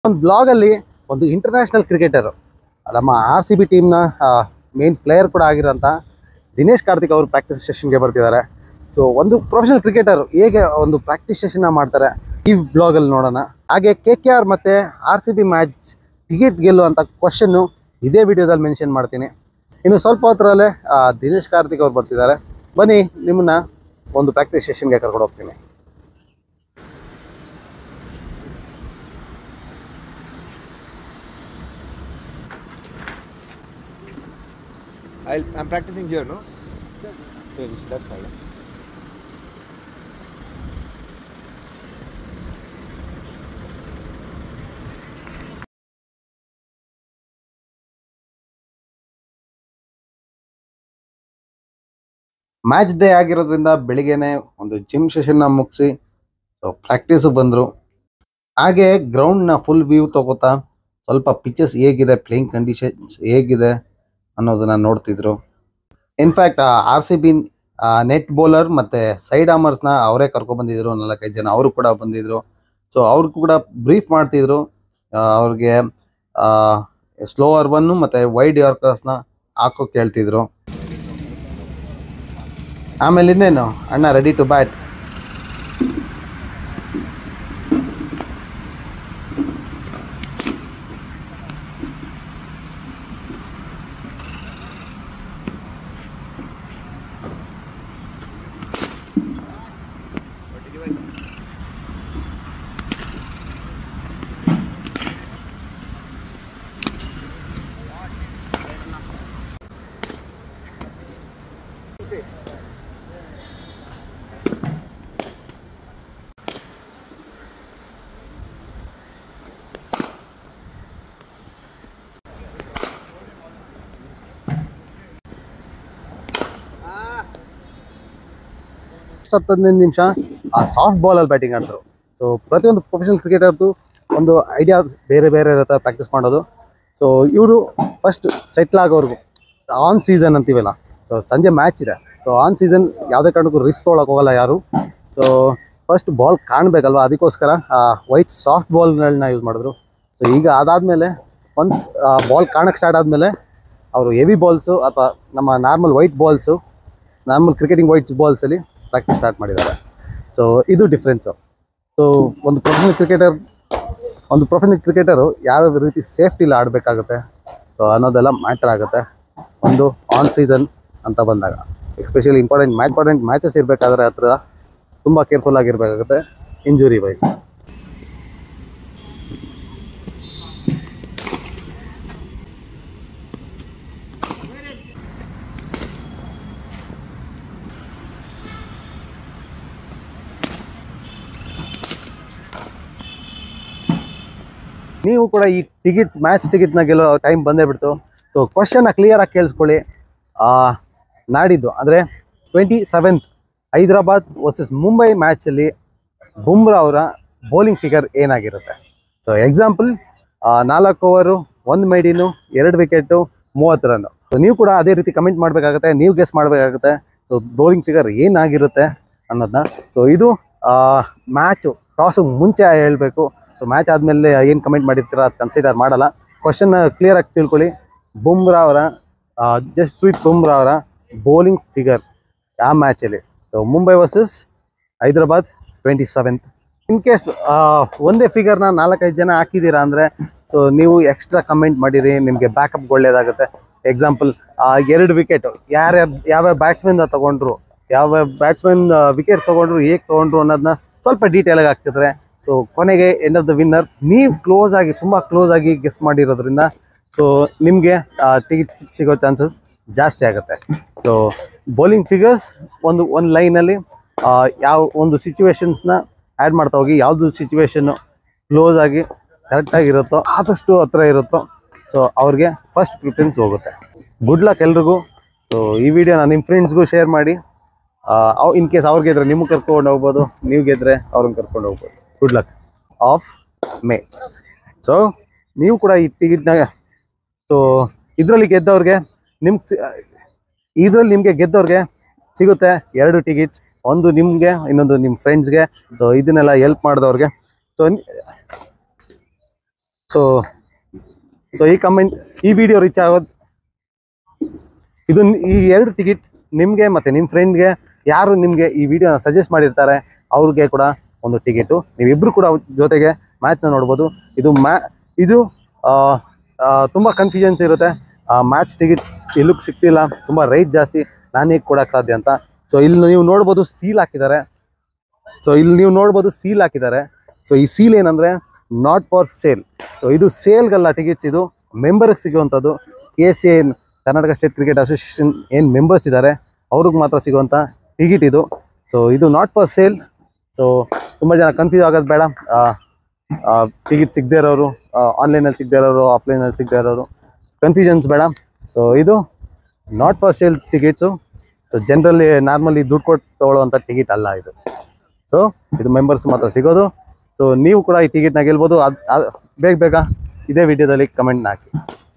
ಒಂದು ಬ್ಲಾಗಲ್ಲಿ ಒಂದು ಇಂಟರ್ನ್ಯಾಷನಲ್ ಕ್ರಿಕೆಟರು ನಮ್ಮ ಆರ್ ಸಿ ಬಿ ಟೀಮ್ನ ಮೇನ್ ಪ್ಲೇಯರ್ ಕೂಡ ಆಗಿರೋಂಥ ದಿನೇಶ್ ಕಾರ್ತಿಕ್ ಅವರು ಪ್ರಾಕ್ಟೀಸ್ ಸೆಷನ್ಗೆ ಬರ್ತಿದ್ದಾರೆ ಸೊ ಒಂದು ಪ್ರೊಫೆಷನಲ್ ಕ್ರಿಕೆಟರ್ ಹೇಗೆ ಒಂದು ಪ್ರಾಕ್ಟೀಸ್ ಸೆಷನ್ನ ಮಾಡ್ತಾರೆ ಈ ಬ್ಲಾಗಲ್ಲಿ ನೋಡೋಣ ಹಾಗೆ ಕೆ ಕೆ ಆರ್ ಮತ್ತು R C B match ticket ಗೆಲ್ಲುವಂಥ ಕ್ವಶನ್ನು ಇದೇ ವಿಡಿಯೋದಲ್ಲಿ ಮೆನ್ಷನ್ ಮಾಡ್ತೀನಿ ಇನ್ನು ಸ್ವಲ್ಪ ಹೊತ್ತರಲ್ಲೇ ಆ, ದಿನೇಶ್ ಕಾರ್ತಿಕ್ ಅವ್ರು ಬರ್ತಿದ್ದಾರೆ ಬನ್ನಿ ನಿಮ್ಮನ್ನ ಒಂದು ಪ್ರಾಕ್ಟೀಸ್ ಸೆಷನ್ಗೆ ಕರ್ಕೊಂಡು ಹೋಗ್ತೀನಿ I'll, I'm practicing here, no? Here, that side. Match day ಆಗಿರೋದ್ರಿಂದ ಬೆಳಿಗ್ಗೆನೆ ಒಂದು ಜಿಮ್ ಸೆಷನ್ನ ಮುಗಿಸಿ ಸೊ ಪ್ರಾಕ್ಟೀಸು ಬಂದರು ಹಾಗೆ ಗ್ರೌಂಡ್ನ ಫುಲ್ ವ್ಯೂ ತಗೋತಾ ಸ್ವಲ್ಪ ಪಿಚಸ್ ಹೇಗಿದೆ ಪ್ಲೇಯಿಂಗ್ ಕಂಡೀಷನ್ಸ್ ಹೇಗಿದೆ ಅನ್ನೋದನ್ನ ನೋಡ್ತಿದ್ರು in fact R C B net bowler ಮತ್ತು ಸೈಡ್ ಆಮರ್ಸ್ನ ಅವರೇ ಕರ್ಕೊಬಂದಿದ್ರು ನಾಲ್ಕೈದು ಜನ ಅವರು ಕೂಡ ಬಂದಿದ್ರು ಸೊ ಅವ್ರು ಕೂಡ ಬ್ರೀಫ್ ಮಾಡ್ತಿದ್ರು ಆ, ಅವ್ರಿಗೆ ಸ್ಲೋ ಅರ್ಬನ್ನು ಮತ್ತು ವೈಡ್ ಯಾರ್ಕರ್ಸ್ನ ಹಾಕೋ ಕೇಳ್ತಿದ್ರು ಆಮೇಲೆ ಇನ್ನೇನು ಅಣ್ಣ ರೆಡಿ ಟು ಬ್ಯಾಟ್ ಎಷ್ಟು ಹದಿನೈದು ನಿಮಿಷ ಆ ಸಾಫ್ಟ್ ಬಾಲಲ್ಲಿ ಬ್ಯಾಟಿಂಗ್ ಆಡಿದ್ರು ಸೊ ಪ್ರತಿಯೊಂದು ಪ್ರೊಫೆಷನಲ್ ಕ್ರಿಕೆಟರ್ದು ಒಂದು ಐಡಿಯಾ ಬೇರೆ ಬೇರೆ ಇರುತ್ತೆ ಪ್ರಾಕ್ಟೀಸ್ ಮಾಡೋದು ಸೊ ಇವರು ಫಸ್ಟ್ ಸೆಟ್ಲ್ ಆಗೋರ್ಗು ಆನ್ ಸೀಸನ್ ಅಂತೀವಲ್ಲ ಸೊ ಸಂಜೆ ಮ್ಯಾಚ್ ಇದೆ ಸೊ ಆನ್ ಸೀಸನ್ ಯಾವುದೇ ಕಾರಣಕ್ಕೂ ರಿಸ್ಕ್ ತೊಗೊಳಕ್ಕೆ ಹೋಗಲ್ಲ ಯಾರು ಸೊ ಫಸ್ಟ್ ಬಾಲ್ ಕಾಣಬೇಕಲ್ವ ಅದಕ್ಕೋಸ್ಕರ ವೈಟ್ ಸಾಫ್ಟ್ ಬಾಲ್ಗಳನ್ನ ಯೂಸ್ ಮಾಡಿದ್ರು ಸೊ ಈಗ ಅದಾದಮೇಲೆ ಒನ್ಸ್ ಬಾಲ್ ಕಾಣಕ್ಕೆ ಸ್ಟಾರ್ಟ್ ಆದಮೇಲೆ ಅವರು ಹೆವಿ ಬಾಲ್ಸು ಅಥವಾ ನಮ್ಮ normal white balls normal cricketing white ಬಾಲ್ಸಲ್ಲಿ ಪ್ರಾಕ್ಟೀಸ್ ಸ್ಟಾರ್ಟ್ ಮಾಡಿದ್ದಾರೆ ಸೊ ಇದು ಡಿಫ್ರೆನ್ಸು ಸೊ ಒಂದು ಪ್ರೊಫೆಷನಲ್ ಕ್ರಿಕೆಟರ್ ಒಂದು ಪ್ರೊಫೆಷನಲ್ ಕ್ರಿಕೆಟರು ಯಾವ ರೀತಿ ಸೇಫ್ಟಿಲಿ ಆಡಬೇಕಾಗುತ್ತೆ ಸೊ ಅನ್ನೋದೆಲ್ಲ ಮ್ಯಾಟರ್ ಆಗುತ್ತೆ ಒಂದು ಆನ್ ಸೀಸನ್ ಅಂತ ಬಂದಾಗ especially important match important matches ಇರಬೇಕಾದ್ರೆ ಹತ್ರ ತುಂಬ ಕೇರ್ಫುಲ್ ಆಗಿರಬೇಕಾಗುತ್ತೆ ಇಂಜುರಿ ವೈಸ್ ನೀವು ಕೂಡ ಈ ಟಿಕೆಟ್ಸ್ ಮ್ಯಾಚ್ ಟಿಕೆಟ್ನ ಗೆಲ್ಲೋ ಟೈಮ್ ಬಂದೇ ಬಿಡ್ತು ಸೊ ಕ್ವಶನ್ನ ಕ್ಲಿಯರಾಗಿ ಕೇಳಿಸ್ಕೊಳ್ಳಿ ಆ, ನಾಡಿದ್ದು ಅಂದರೆ twenty seventh Hyderabad versus Mumbai ಮ್ಯಾಚಲ್ಲಿ ಬುಮ್ರಾ ಅವರ ಬೌಲಿಂಗ್ ಫಿಗರ್ ಏನಾಗಿರುತ್ತೆ ಸೊ ಎಕ್ಸಾಂಪಲ್ ನಾಲ್ಕು ಓವರು ಒಂದು ಮೈಡಿನು ಎರಡು ವಿಕೆಟು ಮೂವತ್ತು ರನ್ನು ಸೊ ನೀವು ಕೂಡ ಅದೇ ರೀತಿ ಕಮೆಂಟ್ ಮಾಡಬೇಕಾಗುತ್ತೆ ನೀವು ಗೆಸ್ ಮಾಡಬೇಕಾಗುತ್ತೆ ಸೊ ಬೌಲಿಂಗ್ ಫಿಗರ್ ಏನಾಗಿರುತ್ತೆ ಅನ್ನೋದನ್ನ ಸೊ ಇದು ಮ್ಯಾಚು ಟಾಸಿಗೆ ಮುಂಚೆ ಹೇಳಬೇಕು ಸೊ ಮ್ಯಾಚ್ ಆದಮೇಲೆ ಏನು ಕಮೆಂಟ್ ಮಾಡಿರ್ತೀರ ಅದು ಕನ್ಸಿಡರ್ ಮಾಡಲ್ಲ ಕ್ವಶನ್ನ ಕ್ಲಿಯರಾಗಿ ತಿಳ್ಕೊಳ್ಳಿ ಬುಮ್ರಾ ಅವರ ಜಸ್ಪ್ರೀತ್ ಬುಮ್ರಾ ಅವರ ಬೌಲಿಂಗ್ ಫಿಗರ್ ಆ ಮ್ಯಾಚಲ್ಲಿ so Mumbai versus Hyderabad twenty seventh in case ಒಂದೇ ಫಿಗರ್ನ ನಾಲ್ಕೈದು ಜನ ಹಾಕಿದ್ದೀರಾ ಅಂದರೆ ಸೊ ನೀವು ಎಕ್ಸ್ಟ್ರಾ ಕಮೆಂಟ್ ಮಾಡಿರಿ ನಿಮಗೆ ಬ್ಯಾಕಪ್ ಒಳ್ಳೇದಾಗುತ್ತೆ ಎಕ್ಸಾಂಪಲ್ ಎರಡು ವಿಕೆಟ್ ಯಾರ್ಯಾರು ಯಾವ್ಯಾವ ಬ್ಯಾಟ್ಸ್ಮನ್ ತಗೊಂಡ್ರು ಯಾವ ಬ್ಯಾಟ್ಸ್ಮನ್ ವಿಕೆಟ್ ತೊಗೊಂಡ್ರು ಹೇಗೆ ತೊಗೊಂಡ್ರು ಅನ್ನೋದನ್ನ ಸ್ವಲ್ಪ ಡೀಟೇಲಾಗಿ ಹಾಕ್ತಿದ್ರೆ ಸೊ ಕೊನೆಗೆ ಎಂಡ್ ಆಫ್ ದ ವಿನ್ನರ್ ನೀವು ಕ್ಲೋಸ್ ಆಗಿ ತುಂಬ ಕ್ಲೋಸ್ ಆಗಿ ಗೆಸ್ ಮಾಡಿರೋದ್ರಿಂದ ಸೊ ನಿಮಗೆ ಟಿಕೆಟ್ ಸಿಗೋ ಚಾನ್ಸಸ್ ಜಾಸ್ತಿ ಆಗುತ್ತೆ ಸೊ ಬೌಲಿಂಗ್ ಫಿಗರ್ಸ್ ಒಂದು ಒಂದು ಲೈನಲ್ಲಿ ಯಾವ ಒಂದು ಸಿಚುವೇಶನ್ಸ್ನ ಆ್ಯಡ್ ಮಾಡ್ತಾ ಹೋಗಿ ಯಾವುದು ಸಿಚುವೇಶನ್ನು ಕ್ಲೋಸ್ ಆಗಿ ಕರೆಕ್ಟಾಗಿರುತ್ತೋ ಆದಷ್ಟು ಹತ್ರ ಇರುತ್ತೋ ಸೊ ಅವ್ರಿಗೆ ಫಸ್ಟ್ ಪ್ರಿಫರೆನ್ಸ್ ಹೋಗುತ್ತೆ ಗುಡ್ ಲಕ್ ಎಲ್ರಿಗೂ ಸೊ ಈ ವಿಡಿಯೋನ ನಿಮ್ಮ ಫ್ರೆಂಡ್ಸ್ಗೂ ಶೇರ್ ಮಾಡಿ ಅವ್ ಇನ್ ಕೇಸ್ ಅವ್ರು ಗೆದ್ರೆ ನಿಮಗೆ ಕರ್ಕೊಂಡು ಹೋಗ್ಬೋದು ನೀವು ಗೆದ್ರೆ ಅವ್ರನ್ನ ಕರ್ಕೊಂಡು ಹೋಗ್ಬೋದು good luck of May so ನೀವು ಕೂಡ ಈ ಟಿಕೆಟ್ನಾಗ ಸೊ ಇದರಲ್ಲಿ ಗೆದ್ದವ್ರಿಗೆ ನಿಮ್ಮ ಇದರಲ್ಲಿ ನಿಮಗೆ ಗೆದ್ದವ್ರಿಗೆ ಸಿಗುತ್ತೆ ಎರಡು ಟಿಕೆಟ್ಸ್ ಒಂದು ನಿಮಗೆ ಇನ್ನೊಂದು ನಿಮ್ಮ ಫ್ರೆಂಡ್ಸ್ಗೆ ಸೊ ಇದನ್ನೆಲ್ಲ ಹೆಲ್ಪ್ ಮಾಡಿದವ್ರಿಗೆ ಸೊ ಸೊ ಸೊ ಈ ಕಮೆಂಟ್ ಈ ವಿಡಿಯೋ ರೀಚ್ ಆಗೋದು ಇದು ನಿ- ಈ ಎರಡು ಟಿಕೆಟ್ ನಿಮಗೆ ಮತ್ತು ನಿಮ್ಮ ಫ್ರೆಂಡ್ಗೆ ಯಾರು ನಿಮಗೆ ಈ ವಿಡಿಯೋನ ಸಜೆಸ್ಟ್ ಮಾಡಿರ್ತಾರೆ ಅವ್ರಿಗೆ ಕೂಡ ಒಂದು ಟಿಕೆಟು ನೀವಿಬ್ಬರು ಕೂಡ ಜೊತೆಗೆ ಮ್ಯಾಚ್ನ ನೋಡ್ಬೋದು ಇದು ಮ್ಯಾ ಇದು ಆ, ಆ, ತುಂಬ ಕನ್ಫ್ಯೂಷನ್ಸ್ ಇರುತ್ತೆ ಮ್ಯಾಚ್ ಟಿಕೆಟ್ ಎಲ್ಲೂ ಸಿಗ್ತಿಲ್ಲ ತುಂಬ ರೈಟ್ ಜಾಸ್ತಿ ನಾನು ಹೇಗೆ ಕೊಡೋಕ್ಕೆ ಸಾಧ್ಯ ಅಂತ ಸೊ ಇಲ್ಲಿ ನೀವು ನೋಡ್ಬೋದು ಸೀಲ್ ಹಾಕಿದ್ದಾರೆ ಸೊ ಇಲ್ಲಿ ನೀವು ನೋಡ್ಬೋದು ಸೀಲ್ ಹಾಕಿದ್ದಾರೆ ಸೊ ಈ ಸೀಲ್ ಏನಂದರೆ ನಾಟ್ ಫಾರ್ ಸೇಲ್ ಸೊ ಇದು ಸೇಲ್ಗಲ್ಲ ಟಿಕೆಟ್ಸ್ ಇದು ಮೆಂಬರ್ಗೆ ಸಿಗುವಂಥದ್ದು K C N Karnataka state cricket association ಏನು ಮೆಂಬರ್ಸ್ ಇದ್ದಾರೆ ಅವ್ರಿಗೆ ಮಾತ್ರ ಸಿಗುವಂಥ ಟಿಕೆಟ್ ಇದು ಸೊ ಇದು ನಾಟ್ ಫಾರ್ ಸೇಲ್ ಸೊ ತುಂಬ ಜನ ಕನ್ಫ್ಯೂಸ್ ಆಗೋದು ಬೇಡ ಟಿಕೆಟ್ ಸಿಗದೇ ಇರೋರು ಆನ್ಲೈನಲ್ಲಿ ಸಿಗದೇ ಇರೋರು ಆಫ್ಲೈನಲ್ಲಿ ಸಿಗದೇ ಇರೋರು ಕನ್ಫ್ಯೂಷನ್ಸ್ ಬೇಡ ಸೊ ಇದು not for sale tickets so generally normally ದುಡ್ಡು ಕೊಟ್ಟು ತೊಗೊಳ್ಳೋವಂಥ ಟಿಕೆಟ್ ಅಲ್ಲ ಇದು ಸೊ ಇದು ಮೆಂಬರ್ಸ್ ಮಾತ್ರ ಸಿಗೋದು ಸೊ ನೀವು ಕೂಡ ಈ ಟಿಕೆಟ್ನ ಗೆಲ್ಬೋದು ಅದು ಬೇಗ ಬೇಗ ಇದೇ ವಿಡಿಯೋದಲ್ಲಿ ಕಮೆಂಟ್ನ ಹಾಕಿ